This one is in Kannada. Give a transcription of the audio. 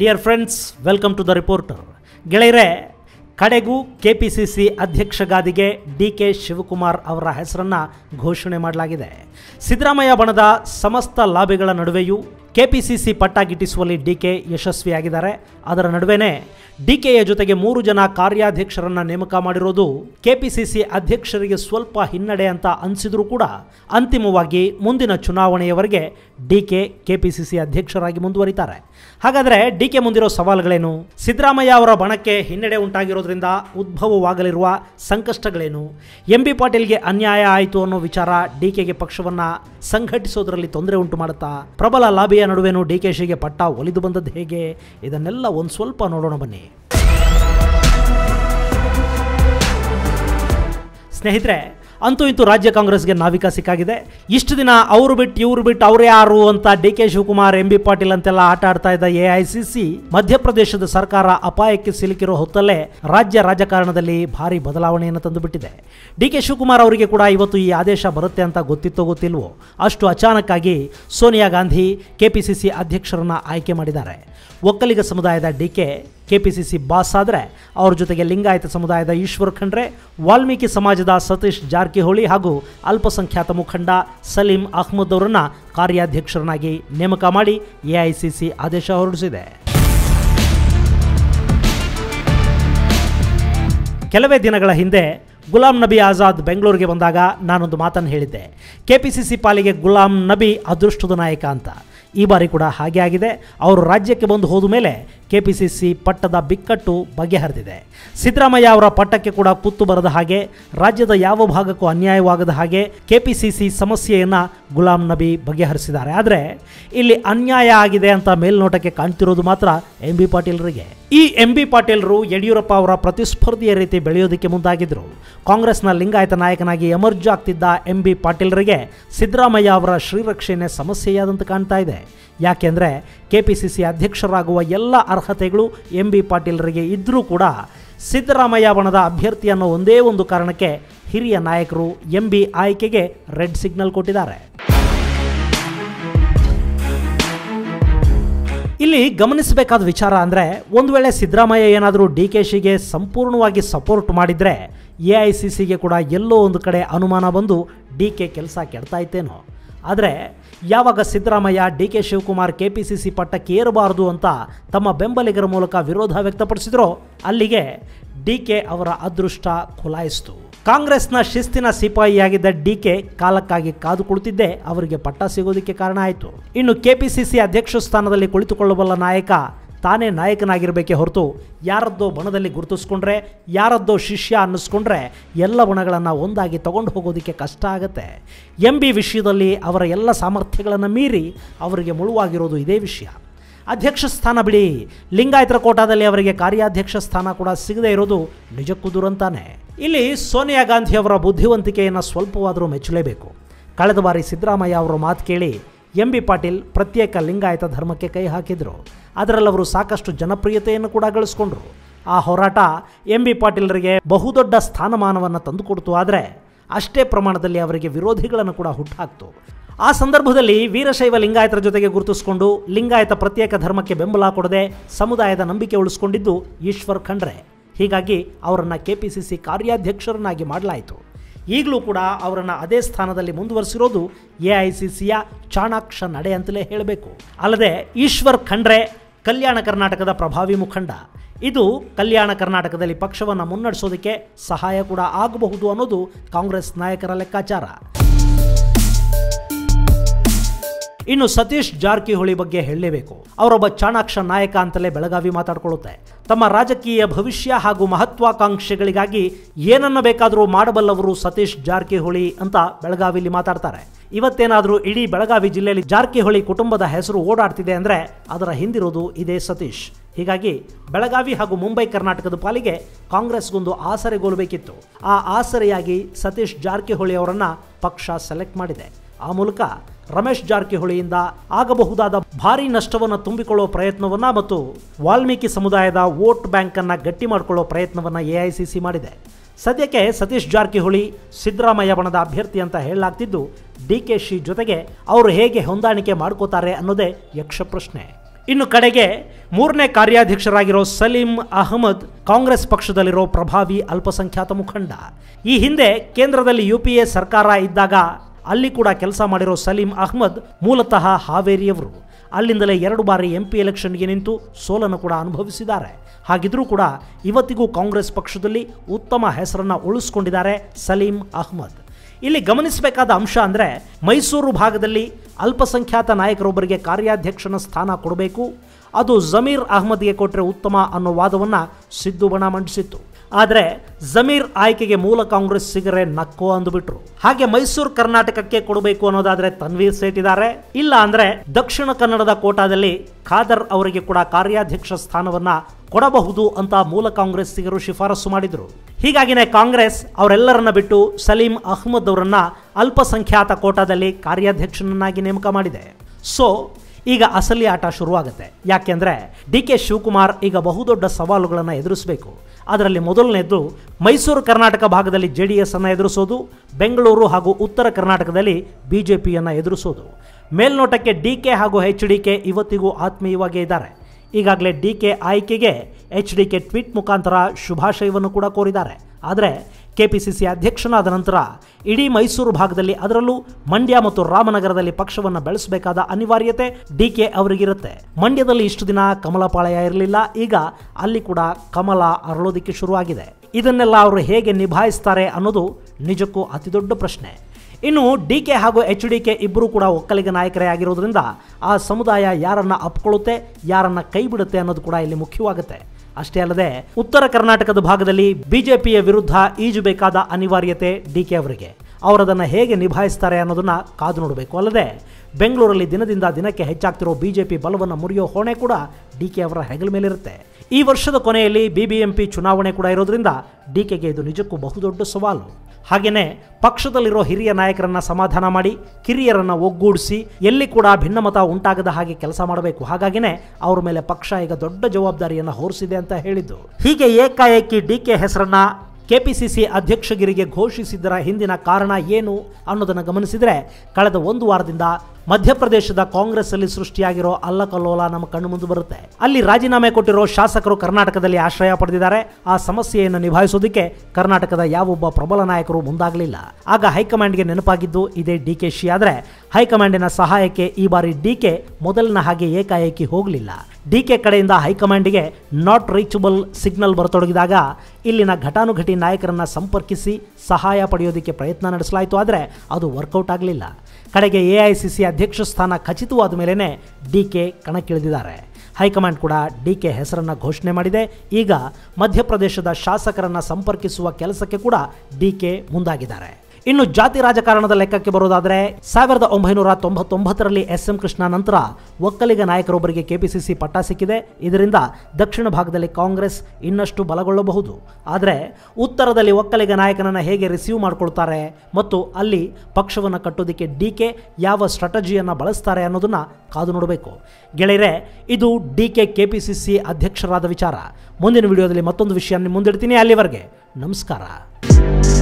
dear friends welcome to the reporter ಗೆಳೆಯರೆ ಕಡೆಗೂ ಕೆ ಪಿ ಸಿ ಸಿ ಅಧ್ಯಕ್ಷ ಗಾದಿಗೆ ಡಿ ಕೆ ಶಿವಕುಮಾರ್ ಅವರ ಹೆಸರನ್ನು ಘೋಷಣೆ ಮಾಡಲಾಗಿದೆ ಸಿದ್ದರಾಮಯ್ಯ ಬಣದ ಸಮಸ್ತ ಲಾಬಿಗಳ ನಡುವೆಯೂ ಕೆಪಿಸಿಸಿ ಪಟ್ಟ ಗಿಟ್ಟಿಸುವಲ್ಲಿ ಡಿ ಕೆ ಯಶಸ್ವಿಯಾಗಿದ್ದಾರೆ ಅದರ ನಡುವೆನೇ ಡಿಕೆಯ ಜೊತೆಗೆ ಮೂರು ಜನ ಕಾರ್ಯಾಧ್ಯಕ್ಷರನ್ನ ನೇಮಕ ಮಾಡಿರೋದು ಕೆಪಿಸಿಸಿ ಅಧ್ಯಕ್ಷರಿಗೆ ಸ್ವಲ್ಪ ಹಿನ್ನಡೆ ಅಂತ ಅನಿಸಿದರೂ ಕೂಡ ಅಂತಿಮವಾಗಿ ಮುಂದಿನ ಚುನಾವಣೆಯವರೆಗೆ ಡಿಕೆ ಕೆಪಿಸಿಸಿ ಅಧ್ಯಕ್ಷರಾಗಿ ಮುಂದುವರಿತಾರೆ ಹಾಗಾದರೆ ಡಿಕೆ ಮುಂದಿರೋ ಸವಾಲುಗಳೇನು ಸಿದ್ದರಾಮಯ್ಯ ಅವರ ಬಣಕ್ಕೆ ಹಿನ್ನಡೆ ಉಂಟಾಗಿರೋದ್ರಿಂದ ಉದ್ಭವವಾಗಲಿರುವ ಸಂಕಷ್ಟಗಳೇನು ಎಂ ಬಿ ಪಾಟೀಲ್ಗೆ ಅನ್ಯಾಯ ಆಯಿತು ಅನ್ನೋ ವಿಚಾರ ಡಿಕೆಗೆ ಪಕ್ಷವನ್ನ ಸಂಘಟಿಸೋದ್ರಲ್ಲಿ ತೊಂದರೆ ಉಂಟು ಮಾಡುತ್ತಾ ಪ್ರಬಲ ಲಾಬಿಯ ನಡುವೆನೂ ಡಿಕೆಶಿಗೆ ಪಟ್ಟ ಒಲಿದು ಬಂದದ್ದು ಹೇಗೆ ಇದನ್ನೆಲ್ಲ ಒಂದು ಸ್ವಲ್ಪ ನೋಡೋಣ ಬನ್ನಿ ಸ್ನೇಹಿತರೆ ಅಂತೂ ಇಂತೂ ರಾಜ್ಯ ಕಾಂಗ್ರೆಸ್ಗೆ ನಾವಿಕ ಸಿಕ್ಕಾಗಿದೆ ಇಷ್ಟು ದಿನ ಅವರು ಬಿಟ್ಟು ಇವರು ಬಿಟ್ಟು ಅವ್ರು ಯಾರು ಅಂತ D K Shivakumar M B Patil ಅಂತೆಲ್ಲ ಆಟ ಆಡ್ತಾ ಇದ್ದ ಎ ಐ ಸಿ ಸಿ ಮಧ್ಯಪ್ರದೇಶದ ಸರ್ಕಾರ ಅಪಾಯಕ್ಕೆ ಸಿಲುಕಿರೋ ಹೊತ್ತಲ್ಲೇ ರಾಜ್ಯ ರಾಜಕಾರಣದಲ್ಲಿ ಭಾರಿ ಬದಲಾವಣೆಯನ್ನು ತಂದುಬಿಟ್ಟಿದೆ ಡಿ ಕೆ ಶಿವಕುಮಾರ್ ಅವರಿಗೆ ಕೂಡ ಇವತ್ತು ಈ ಆದೇಶ ಬರುತ್ತೆ ಅಂತ ಗೊತ್ತಿತ್ತೋ ಗೊತ್ತಿಲ್ವೋ ಅಷ್ಟು ಅಚಾನಕ್ಕಾಗಿ ಸೋನಿಯಾ ಗಾಂಧಿ ಕೆಪಿಸಿಸಿ ಅಧ್ಯಕ್ಷರನ್ನ ಆಯ್ಕೆ ಮಾಡಿದ್ದಾರೆ ಒಕ್ಕಲಿಗ ಸಮುದಾಯದ ಡಿ ಕೆ ಕೆಪಿಸಿಸಿ ಬಾಸ್ ಆದರೆ ಅವ್ರ ಜೊತೆಗೆ ಲಿಂಗಾಯತ ಸಮುದಾಯದ ಈಶ್ವರ್ ಖಂಡ್ರೆ ವಾಲ್ಮೀಕಿ ಸಮಾಜದ ಸತೀಶ್ ಜಾರಕಿಹೊಳಿ ಹಾಗೂ ಅಲ್ಪಸಂಖ್ಯಾತ ಮುಖಂಡ ಸಲೀಂ ಅಹ್ಮದ್ ಅವರನ್ನ ಕಾರ್ಯಾಧ್ಯಕ್ಷರನ್ನಾಗಿ ನೇಮಕ ಮಾಡಿ ಎಐಸಿಸಿ ಆದೇಶ ಹೊರಡಿಸಿದೆ ಕೆಲವೇ ದಿನಗಳ ಹಿಂದೆ ಗುಲಾಂ ನಬಿ ಆಜಾದ್ ಬೆಂಗಳೂರಿಗೆ ಬಂದಾಗ ನಾನೊಂದು ಮಾತನ್ನು ಹೇಳಿದ್ದೆ ಕೆಪಿಸಿಸಿ ಪಾಲಿಗೆ ಗುಲಾಂ ನಬಿ ಅದೃಷ್ಟದ ನಾಯಕ ಅಂತ ಈ ಬಾರಿ ಕೂಡ ಹಾಗೆ ಆಗಿದೆ ಅವರು ರಾಜ್ಯಕ್ಕೆ ಬಂದು ಹೋದ ಮೇಲೆ ಕೆಪಿಸಿಸಿ ಪಟ್ಟದ ಬಿಕ್ಕಟ್ಟು ಬಗೆಹರಿದಿದೆ ಸಿದ್ದರಾಮಯ್ಯ ಅವರ ಪಟ್ಟಕ್ಕೆ ಕೂಡ ಕುತ್ತು ಬರದ ಹಾಗೆ ರಾಜ್ಯದ ಯಾವ ಭಾಗಕ್ಕೂ ಅನ್ಯಾಯವಾಗದ ಹಾಗೆ ಕೆಪಿಸಿಸಿ ಸಮಸ್ಯೆಯನ್ನು ಗುಲಾಂ ನಬಿ ಬಗೆಹರಿಸಿದ್ದಾರೆ ಆದರೆ ಇಲ್ಲಿ ಅನ್ಯಾಯ ಆಗಿದೆ ಅಂತ ಮೇಲ್ನೋಟಕ್ಕೆ ಕಾಣ್ತಿರೋದು ಮಾತ್ರ ಎಂ ಬಿ ಪಾಟೀಲ್ರಿಗೆ ಈ ಎಂ ಬಿ ಪಾಟೀಲ್ರು ಯಡಿಯೂರಪ್ಪ ಅವರ ಪ್ರತಿಸ್ಪರ್ಧಿಯ ರೀತಿ ಬೆಳೆಯೋದಕ್ಕೆ ಮುಂದಾಗಿದ್ದರು ಕಾಂಗ್ರೆಸ್ನ ಲಿಂಗಾಯತ ನಾಯಕನಾಗಿ ಎಮರ್ಜ್ ಆಗ್ತಿದ್ದ ಎಂ ಬಿ ಪಾಟೀಲ್ರಿಗೆ ಸಿದ್ದರಾಮಯ್ಯ ಅವರ ಶ್ರೀರಕ್ಷಣೆ ಸಮಸ್ಯೆಯಾದಂತೆ ಕಾಣ್ತಾ ಇದೆ ಯಾಕೆಂದರೆ ಕೆ ಪಿ ಸಿ ಸಿ ಅಧ್ಯಕ್ಷರಾಗುವ ಎಲ್ಲ ಅರ್ಹತೆಗಳು ಎಂ ಬಿ ಪಾಟೀಲ್ರಿಗೆ ಇದ್ದರೂ ಕೂಡ ಸಿದ್ದರಾಮಯ್ಯ ಬಣದ ಅಭ್ಯರ್ಥಿ ಅನ್ನೋ ಒಂದೇ ಒಂದು ಕಾರಣಕ್ಕೆ ಹಿರಿಯ ನಾಯಕರು ಎಂ ಬಿ ಆಯ್ಕೆಗೆ ರೆಡ್ ಸಿಗ್ನಲ್ ಕೊಟ್ಟಿದ್ದಾರೆ ಇಲ್ಲಿ ಗಮನಿಸಬೇಕಾದ ವಿಚಾರ ಅಂದರೆ ಒಂದು ವೇಳೆ ಸಿದ್ದರಾಮಯ್ಯ ಏನಾದರೂ ಡಿ ಕೆ ಶಿಗೆ ಸಂಪೂರ್ಣವಾಗಿ ಸಪೋರ್ಟ್ ಮಾಡಿದರೆ ಎ ಐ ಸಿ ಸಿಗೆ ಕೂಡ ಎಲ್ಲೋ ಒಂದು ಕಡೆ ಅನುಮಾನ ಬಂದು ಡಿ ಕೆ ಕೆಲಸ ಕೆಡ್ತಾ ಇತ್ತೇನೋ ಆದರೆ ಯಾವಾಗ Siddaramaiah D K Shivakumar K P C C ಪಟ್ಟಕ್ಕೆ ಏರಬಾರದು ಅಂತ ತಮ್ಮ ಬೆಂಬಲಿಗರ ಮೂಲಕ ವಿರೋಧ ವ್ಯಕ್ತಪಡಿಸಿದ್ರೋ ಅಲ್ಲಿಗೆ ಡಿ ಕೆ ಅವರ ಅದೃಷ್ಟ ಖುಲಾಯಿಸಿತು ಕಾಂಗ್ರೆಸ್ನ ಶಿಸ್ತಿನ ಸಿಪಾಯಿಯಾಗಿದ್ದ ಡಿ ಕೆ ಕಾಲಕ್ಕಾಗಿ ಕಾದು ಕುಳಿತಿದ್ದೇ ಅವರಿಗೆ ಪಟ್ಟ ಸಿಗೋದಕ್ಕೆ ಕಾರಣ ಆಯಿತು ಇನ್ನು ಕೆಪಿಸಿಸಿ ಅಧ್ಯಕ್ಷ ಸ್ಥಾನದಲ್ಲಿ ಕುಳಿತುಕೊಳ್ಳಬಲ್ಲ ನಾಯಕ ತಾನೇ ನಾಯಕನಾಗಿರಬೇಕೇ ಹೊರತು ಯಾರದ್ದೋ ಬಣದಲ್ಲಿ ಗುರುತಿಸ್ಕೊಂಡ್ರೆ ಯಾರದ್ದೋ ಶಿಷ್ಯ ಅನ್ನಿಸ್ಕೊಂಡ್ರೆ ಎಲ್ಲ ಬಣಗಳನ್ನು ಒಂದಾಗಿ ತಗೊಂಡು ಹೋಗೋದಕ್ಕೆ ಕಷ್ಟ ಆಗುತ್ತೆ ಎಂ ಬಿ ವಿಷಯದಲ್ಲಿ ಅವರ ಎಲ್ಲ ಸಾಮರ್ಥ್ಯಗಳನ್ನು ಮೀರಿ ಅವರಿಗೆ ಮುಳುವಾಗಿರೋದು ಇದೇ ವಿಷಯ ಅಧ್ಯಕ್ಷ ಸ್ಥಾನ ಬಿಡಿ ಲಿಂಗಾಯತರ ಕೋಟಾದಲ್ಲಿ ಅವರಿಗೆ ಕಾರ್ಯಾಧ್ಯಕ್ಷ ಸ್ಥಾನ ಕೂಡ ಸಿಗದೇ ಇರೋದು ನಿಜಕ್ಕೂ ದುರಂತಾನೆ ಇಲ್ಲಿ ಸೋನಿಯಾ ಗಾಂಧಿ ಅವರ ಬುದ್ಧಿವಂತಿಕೆಯನ್ನು ಸ್ವಲ್ಪವಾದರೂ ಮೆಚ್ಚಲೇಬೇಕು ಕಳೆದ ಬಾರಿ ಸಿದ್ದರಾಮಯ್ಯ ಅವರ ಮಾತು ಕೇಳಿ ಎಂ ಬಿ ಪಾಟೀಲ್ ಪ್ರತ್ಯೇಕ ಲಿಂಗಾಯತ ಧರ್ಮಕ್ಕೆ ಕೈ ಹಾಕಿದರು ಅದರಲ್ಲಿ ಅವರು ಸಾಕಷ್ಟು ಜನಪ್ರಿಯತೆಯನ್ನು ಕೂಡ ಗಳಿಸ್ಕೊಂಡ್ರು ಆ ಹೋರಾಟ ಎಂ ಬಿ ಪಾಟೀಲ್ರಿಗೆ ಬಹುದೊಡ್ಡ ಸ್ಥಾನಮಾನವನ್ನು ತಂದುಕೊಡ್ತು ಆದರೆ ಅಷ್ಟೇ ಪ್ರಮಾಣದಲ್ಲಿ ಅವರಿಗೆ ವಿರೋಧಿಗಳನ್ನು ಕೂಡ ಹುಟ್ಟುಹಾಕ್ತು ಆ ಸಂದರ್ಭದಲ್ಲಿ ವೀರಶೈವ ಲಿಂಗಾಯತರ ಜೊತೆಗೆ ಗುರುತಿಸಿಕೊಂಡು ಲಿಂಗಾಯತ ಪ್ರತ್ಯೇಕ ಧರ್ಮಕ್ಕೆ ಬೆಂಬಲ ಕೊಡದೆ ಸಮುದಾಯದ ನಂಬಿಕೆ ಉಳಿಸ್ಕೊಂಡಿದ್ದು ಈಶ್ವರ್ ಖಂಡ್ರೆ ಹೀಗಾಗಿ ಅವರನ್ನು ಕೆಪಿಸಿಸಿ ಕಾರ್ಯಾಧ್ಯಕ್ಷರನ್ನಾಗಿ ಮಾಡಲಾಯಿತು ಈಗಲೂ ಕೂಡ ಅವರನ್ನು ಅದೇ ಸ್ಥಾನದಲ್ಲಿ ಮುಂದುವರಿಸಿರೋದು ಎ ಐ ಸಿ ಸಿಯ ಚಾಣಾಕ್ಷ ನಡೆ ಅಂತಲೇ ಹೇಳಬೇಕು ಅಲ್ಲದೆ ಈಶ್ವರ್ ಖಂಡ್ರೆ ಕಲ್ಯಾಣ ಕರ್ನಾಟಕದ ಪ್ರಭಾವಿ ಮುಖಂಡ ಇದು ಕಲ್ಯಾಣ ಕರ್ನಾಟಕದಲ್ಲಿ ಪಕ್ಷವನ್ನು ಮುನ್ನಡೆಸೋದಕ್ಕೆ ಸಹಾಯ ಕೂಡ ಆಗಬಹುದು ಅನ್ನೋದು ಕಾಂಗ್ರೆಸ್ ನಾಯಕರ ಲೆಕ್ಕಾಚಾರ ಇನ್ನು ಸತೀಶ್ ಜಾರಕಿಹೊಳಿ ಬಗ್ಗೆ ಹೇಳಲೇಬೇಕು ಅವರೊಬ್ಬ ಚಾಣಾಕ್ಷ ನಾಯಕ ಅಂತಲೇ ಬೆಳಗಾವಿ ಮಾತಾಡ್ಕೊಳ್ಳುತ್ತೆ ತಮ್ಮ ರಾಜಕೀಯ ಭವಿಷ್ಯ ಹಾಗೂ ಮಹತ್ವಾಕಾಂಕ್ಷೆಗಳಿಗಾಗಿ ಏನನ್ನ ಬೇಕಾದರೂ ಮಾಡಬಲ್ಲವರು ಸತೀಶ್ ಜಾರಕಿಹೊಳಿ ಅಂತ ಬೆಳಗಾವಿಲಿ ಮಾತಾಡ್ತಾರೆ ಇವತ್ತೇನಾದರೂ ಇಡೀ ಬೆಳಗಾವಿ ಜಿಲ್ಲೆಯಲ್ಲಿ ಜಾರಕಿಹೊಳಿ ಕುಟುಂಬದ ಹೆಸರು ಓಡಾಡ್ತಿದೆ ಅಂದರೆ ಅದರ ಹಿಂದಿರೋದು ಇದೇ ಸತೀಶ್ ಹೀಗಾಗಿ ಬೆಳಗಾವಿ ಹಾಗೂ ಮುಂಬೈ ಕರ್ನಾಟಕದ ಪಾಲಿಗೆ ಕಾಂಗ್ರೆಸ್ಗೊಂದು ಆಸರೆಗೋಲ್ಬೇಕಿತ್ತು ಆ ಆಸರೆಯಾಗಿ ಸತೀಶ್ ಜಾರಕಿಹೊಳಿ ಅವರನ್ನ ಪಕ್ಷ ಸೆಲೆಕ್ಟ್ ಮಾಡಿದೆ ಆ ಮೂಲಕ ರಮೇಶ್ ಜಾರಕಿಹೊಳಿಯಿಂದ ಆಗಬಹುದಾದ ಭಾರಿ ನಷ್ಟವನ್ನು ತುಂಬಿಕೊಳ್ಳುವ ಪ್ರಯತ್ನವನ್ನ ಮತ್ತು ವಾಲ್ಮೀಕಿ ಸಮುದಾಯದ ವೋಟ್ ಬ್ಯಾಂಕ್ ಅನ್ನ ಗಟ್ಟಿ ಮಾಡಿಕೊಳ್ಳುವ ಪ್ರಯತ್ನವನ್ನ ಎಐಸಿಸಿ ಮಾಡಿದೆ ಸದ್ಯಕ್ಕೆ ಸತೀಶ್ ಜಾರಕಿಹೊಳಿ ಸಿದ್ದರಾಮಯ್ಯ ಬಣದ ಅಭ್ಯರ್ಥಿ ಅಂತ ಹೇಳಲಾಗ್ತಿದ್ದು ಡಿ ಕೆ ಶಿ ಜೊತೆಗೆ ಅವರು ಹೇಗೆ ಹೊಂದಾಣಿಕೆ ಮಾಡ್ಕೋತಾರೆ ಅನ್ನೋದೇ ಯಕ್ಷ ಪ್ರಶ್ನೆ ಇನ್ನು ಕಡೆಗೆ ಮೂರನೇ ಕಾರ್ಯಾಧ್ಯಕ್ಷರಾಗಿರೋ ಸಲೀಂ ಅಹಮದ್ ಕಾಂಗ್ರೆಸ್ ಪಕ್ಷದಲ್ಲಿರೋ ಪ್ರಭಾವಿ ಅಲ್ಪಸಂಖ್ಯಾತ ಮುಖಂಡ ಈ ಹಿಂದೆ ಕೇಂದ್ರದಲ್ಲಿ ಯು ಪಿ ಎ ಸರ್ಕಾರ ಇದ್ದಾಗ ಅಲ್ಲಿ ಕೂಡ ಕೆಲಸ ಮಾಡಿರೋ ಸಲೀಂ ಅಹ್ಮದ್ ಮೂಲತಃ ಹಾವೇರಿಯವರು ಅಲ್ಲಿಂದಲೇ ಎರಡು ಬಾರಿ ಎಂ ಪಿ ಎಲೆಕ್ಷನ್ಗೆ ನಿಂತು ಸೋಲನ್ನು ಕೂಡ ಅನುಭವಿಸಿದ್ದಾರೆ ಹಾಗಿದ್ರೂ ಕೂಡ ಇವತ್ತಿಗೂ ಕಾಂಗ್ರೆಸ್ ಪಕ್ಷದಲ್ಲಿ ಉತ್ತಮ ಹೆಸರನ್ನು ಉಳಿಸ್ಕೊಂಡಿದ್ದಾರೆ ಸಲೀಂ ಅಹ್ಮದ್ ಇಲ್ಲಿ ಗಮನಿಸಬೇಕಾದ ಅಂಶ ಅಂದರೆ ಮೈಸೂರು ಭಾಗದಲ್ಲಿ ಅಲ್ಪಸಂಖ್ಯಾತ ನಾಯಕರೊಬ್ಬರಿಗೆ ಕಾರ್ಯಾಧ್ಯಕ್ಷನ ಸ್ಥಾನ ಕೊಡಬೇಕು ಅದು ಜಮೀರ್ ಅಹ್ಮದ್ಗೆ ಕೊಟ್ಟರೆ ಉತ್ತಮ ಅನ್ನೋ ವಾದವನ್ನು ಸಿದ್ದು ಬಣ ಮಂಡಿಸಿತ್ತು ಆದರೆ ಜಮೀರ್ ಆಯ್ಕೆಗೆ ಮೂಲ ಕಾಂಗ್ರೆಸ್ ಸಿಗರೆ ನಕ್ಕೋ ಅಂದುಬಿಟ್ರು ಹಾಗೆ ಮೈಸೂರು ಕರ್ನಾಟಕಕ್ಕೆ ಕೊಡಬೇಕು ಅನ್ನೋದಾದ್ರೆ ತನ್ವೀರ್ ಸೇಠ್ ಇದ್ದಾರೆ ಇಲ್ಲ ಅಂದ್ರೆ ದಕ್ಷಿಣ ಕನ್ನಡದ ಕೋಟಾದಲ್ಲಿ ಖಾದರ್ ಅವರಿಗೆ ಕೂಡ ಕಾರ್ಯಾಧ್ಯಕ್ಷ ಸ್ಥಾನವನ್ನ ಕೊಡಬಹುದು ಅಂತ ಮೂಲ ಕಾಂಗ್ರೆಸ್ಸಿಗರು ಶಿಫಾರಸು ಮಾಡಿದ್ರು ಹೀಗಾಗಿನೇ ಕಾಂಗ್ರೆಸ್ ಅವರೆಲ್ಲರನ್ನ ಬಿಟ್ಟು ಸಲೀಂ ಅಹ್ಮದ್ ಅವರನ್ನ ಅಲ್ಪಸಂಖ್ಯಾತ ಕೋಟಾದಲ್ಲಿ ಕಾರ್ಯಾಧ್ಯಕ್ಷನನ್ನಾಗಿ ನೇಮಕ ಮಾಡಿದೆ ಸೊ ಈಗ ಅಸಲಿ ಆಟ ಶುರುವಾಗುತ್ತೆ ಯಾಕೆಂದ್ರೆ ಡಿ ಕೆ ಶಿವಕುಮಾರ್ ಈಗ ಬಹುದೊಡ್ಡ ಸವಾಲುಗಳನ್ನು ಎದುರಿಸಬೇಕು ಅದರಲ್ಲಿ ಮೊದಲನೇದು ಮೈಸೂರು ಕರ್ನಾಟಕ ಭಾಗದಲ್ಲಿ ಜೆ ಡಿ ಎಸ್ ಅನ್ನು ಎದುರಿಸೋದು ಬೆಂಗಳೂರು ಹಾಗೂ ಉತ್ತರ ಕರ್ನಾಟಕದಲ್ಲಿ ಬಿ ಜೆ ಪಿಯನ್ನು ಎದುರಿಸೋದು ಮೇಲ್ನೋಟಕ್ಕೆ ಡಿ ಕೆ ಹಾಗೂ ಎಚ್ ಡಿ ಕೆ ಇವತ್ತಿಗೂ ಆತ್ಮೀಯವಾಗಿ ಇದ್ದಾರೆ ಈಗಾಗಲೇ ಡಿ ಕೆ ಆಯ್ಕೆಗೆ ಎಚ್ ಡಿ ಕೆ ಟ್ವೀಟ್ ಮುಖಾಂತರ ಶುಭಾಶಯವನ್ನು ಕೂಡ ಕೋರಿದ್ದಾರೆ ಆದರೆ ಕೆಪಿಸಿಸಿ ಅಧ್ಯಕ್ಷನಾದ ನಂತರ ಇಡೀ ಮೈಸೂರು ಭಾಗದಲ್ಲಿ ಅದರಲ್ಲೂ ಮಂಡ್ಯ ಮತ್ತು ರಾಮನಗರದಲ್ಲಿ ಪಕ್ಷವನ್ನು ಬೆಳೆಸಬೇಕಾದ ಅನಿವಾರ್ಯತೆ ಡಿ ಕೆ ಅವರಿಗಿರುತ್ತೆ ಮಂಡ್ಯದಲ್ಲಿ ಇಷ್ಟು ದಿನ ಕಮಲಪಾಳಯ ಇರಲಿಲ್ಲ ಈಗ ಅಲ್ಲಿ ಕೂಡ ಕಮಲ ಅರಳೋದಿಕ್ಕೆ ಶುರುವಾಗಿದೆ ಇದನ್ನೆಲ್ಲ ಅವರು ಹೇಗೆ ನಿಭಾಯಿಸ್ತಾರೆ ಅನ್ನೋದು ನಿಜಕ್ಕೂ ಅತಿದೊಡ್ಡ ಪ್ರಶ್ನೆ ಇನ್ನು ಡಿ ಕೆ ಹಾಗೂ ಎಚ್ ಡಿ ಕೆ ಇಬ್ಬರು ಕೂಡ ಒಕ್ಕಲಿಗ ನಾಯಕರೇ ಆಗಿರೋದ್ರಿಂದ ಆ ಸಮುದಾಯ ಯಾರನ್ನ ಅಪ್ಕೊಳ್ಳುತ್ತೆ ಯಾರನ್ನ ಕೈ ಬಿಡುತ್ತೆ ಅನ್ನೋದು ಕೂಡ ಇಲ್ಲಿ ಮುಖ್ಯವಾಗುತ್ತೆ ಅಷ್ಟೇ ಅಲ್ಲದೆ ಉತ್ತರ ಕರ್ನಾಟಕದ ಭಾಗದಲ್ಲಿ ಬಿಜೆಪಿಯ ವಿರುದ್ಧ ಈಜಬೇಕಾದ ಅನಿವಾರ್ಯತೆ ಡಿ ಕೆ ಅವರಿಗೆ ಅವರದನ್ನು ಹೇಗೆ ನಿಭಾಯಿಸ್ತಾರೆ ಅನ್ನೋದನ್ನ ಕಾದು ನೋಡಬೇಕು ಅಲ್ಲದೆ ಬೆಂಗಳೂರಲ್ಲಿ ದಿನದಿಂದ ದಿನಕ್ಕೆ ಹೆಚ್ಚಾಗ್ತಿರೋ ಬಿಜೆಪಿ ಬಲವನ್ನು ಮುರಿಯೋ ಹೊಣೆ ಕೂಡ ಡಿ ಕೆ ಅವರ ಹೆಗಲ ಮೇಲಿರುತ್ತೆ ಈ ವರ್ಷದ ಕೊನೆಯಲ್ಲಿ ಬಿಬಿಎಂಪಿ ಚುನಾವಣೆ ಕೂಡ ಇರೋದ್ರಿಂದ ಡಿ ಕೆಗೆ ಇದು ನಿಜಕ್ಕೂ ಬಹುದೊಡ್ಡ ಸವಾಲು ಹಾಗೆಯೇ ಪಕ್ಷದಲ್ಲಿರೋ ಹಿರಿಯ ನಾಯಕರನ್ನ ಸಮಾಧಾನ ಮಾಡಿ ಕಿರಿಯರನ್ನ ಒಗ್ಗೂಡಿಸಿ ಎಲ್ಲಿ ಕೂಡ ಭಿನ್ನಮತ ಉಂಟಾಗದ ಹಾಗೆ ಕೆಲಸ ಮಾಡಬೇಕು ಹಾಗಾಗಿನೇ ಅವ್ರ ಮೇಲೆ ಪಕ್ಷ ಈಗ ದೊಡ್ಡ ಜವಾಬ್ದಾರಿಯನ್ನು ಹೊರಿಸಿದೆ ಅಂತ ಹೇಳಿದ್ದು ಹೀಗೆ ಏಕಾಏಕಿ ಡಿ ಕೆ ಹೆಸರನ್ನ ಕೆಪಿಸಿಸಿ ಅಧ್ಯಕ್ಷಗಿರಿಗೆ ಘೋಷಿಸಿದ್ದರ ಹಿಂದಿನ ಕಾರಣ ಏನು ಅನ್ನೋದನ್ನು ಗಮನಿಸಿದರೆ ಕಳೆದ ಒಂದು ವಾರದಿಂದ ಮಧ್ಯಪ್ರದೇಶದ ಕಾಂಗ್ರೆಸ್ ಅಲ್ಲಿ ಸೃಷ್ಟಿಯಾಗಿರೋ ಅಲ್ಲಕಲ್ಲೋಲ ನಮ್ಮ ಕಣ್ಣು ಮುಂದೆ ಬರುತ್ತೆ ಅಲ್ಲಿ ರಾಜೀನಾಮೆ ಕೊಟ್ಟಿರೋ ಶಾಸಕರು ಕರ್ನಾಟಕದಲ್ಲಿ ಆಶ್ರಯ ಪಡೆದಿದ್ದಾರೆ ಆ ಸಮಸ್ಯೆಯನ್ನು ನಿಭಾಯಿಸೋದಕ್ಕೆ ಕರ್ನಾಟಕದ ಯಾವೊಬ್ಬ ಪ್ರಬಲ ನಾಯಕರು ಮುಂದಾಗಲಿಲ್ಲ ಆಗ ಹೈಕಮಾಂಡ್ಗೆ ನೆನಪಾಗಿದ್ದು ಇದೇ ಡಿ ಕೆ ಶಿ ಆದರೆ ಹೈಕಮಾಂಡಿನ ಸಹಾಯಕ್ಕೆ ಈ ಬಾರಿ ಡಿ ಕೆ ಮೊದಲಿನ ಹಾಗೆ ಏಕಾಏಕಿ ಹೋಗಲಿಲ್ಲ ಡಿ ಕೆ ಕಡೆಯಿಂದ ಹೈಕಮಾಂಡ್ಗೆ ನಾಟ್ ರೀಚಬಲ್ ಸಿಗ್ನಲ್ ಬರತೊಡಗಿದಾಗ ಇಲ್ಲಿನ ಘಟಾನುಘಟಿ ನಾಯಕರನ್ನ ಸಂಪರ್ಕಿಸಿ ಸಹಾಯ ಪಡೆಯೋದಕ್ಕೆ ಪ್ರಯತ್ನ ನಡೆಸಲಾಯಿತು ಆದರೆ ಅದು ವರ್ಕೌಟ್ ಆಗಲಿಲ್ಲ ಕಡೆಗೆ ಎ ಐ ಸಿ ಸಿ ಅಧ್ಯಕ್ಷ ಸ್ಥಾನ ಖಚಿತವಾದ ಮೇಲೇ ಡಿ ಕೆ ಕಣಕ್ಕಿಳಿದಿದ್ದಾರೆ ಹೈಕಮಾಂಡ್ ಕೂಡ ಡಿ ಕೆ ಹೆಸರನ್ನು ಘೋಷಣೆ ಮಾಡಿದೆ ಈಗ ಮಧ್ಯಪ್ರದೇಶದ ಶಾಸಕರನ್ನ ಸಂಪರ್ಕಿಸುವ ಕೆಲಸಕ್ಕೆ ಕೂಡ ಡಿ ಕೆ ಮುಂದಾಗಿದ್ದಾರೆ ಇನ್ನು ಜಾತಿ ರಾಜಕಾರಣದ ಲೆಕ್ಕಕ್ಕೆ ಬರೋದಾದರೆ ಸಾವಿರದ ಒಂಬೈನೂರ ತೊಂಬತ್ತೊಂಬತ್ತರಲ್ಲಿ ಎಸ್ ಎಂ ಕೃಷ್ಣ ನಂತರ ಒಕ್ಕಲಿಗ ನಾಯಕರೊಬ್ಬರಿಗೆ ಕೆಪಿಸಿಸಿ ಪಟ್ಟ ಸಿಕ್ಕಿದೆ ಇದರಿಂದ ದಕ್ಷಿಣ ಭಾಗದಲ್ಲಿ ಕಾಂಗ್ರೆಸ್ ಇನ್ನಷ್ಟು ಬಲಗೊಳ್ಳಬಹುದು ಆದರೆ ಉತ್ತರದಲ್ಲಿ ಒಕ್ಕಲಿಗ ನಾಯಕನನ್ನು ಹೇಗೆ ರಿಸೀವ್ ಮಾಡ್ಕೊಳ್ತಾರೆ ಮತ್ತು ಅಲ್ಲಿ ಪಕ್ಷವನ್ನು ಕಟ್ಟೋದಕ್ಕೆ ಡಿ ಕೆ ಯಾವ ಸ್ಟ್ರಾಟಜಿಯನ್ನು ಬಳಸ್ತಾರೆ ಅನ್ನೋದನ್ನ ಕಾದು ನೋಡಬೇಕು ಗೆಳೆಯರೆ ಇದು ಡಿ ಕೆ ಕೆಪಿಸಿಸಿ ಅಧ್ಯಕ್ಷರಾದ ವಿಚಾರ ಮುಂದಿನ ವಿಡಿಯೋದಲ್ಲಿ ಮತ್ತೊಂದು ವಿಷಯ ಮುಂದಿಡ್ತೀನಿ ಅಲ್ಲಿವರೆಗೆ ನಮಸ್ಕಾರ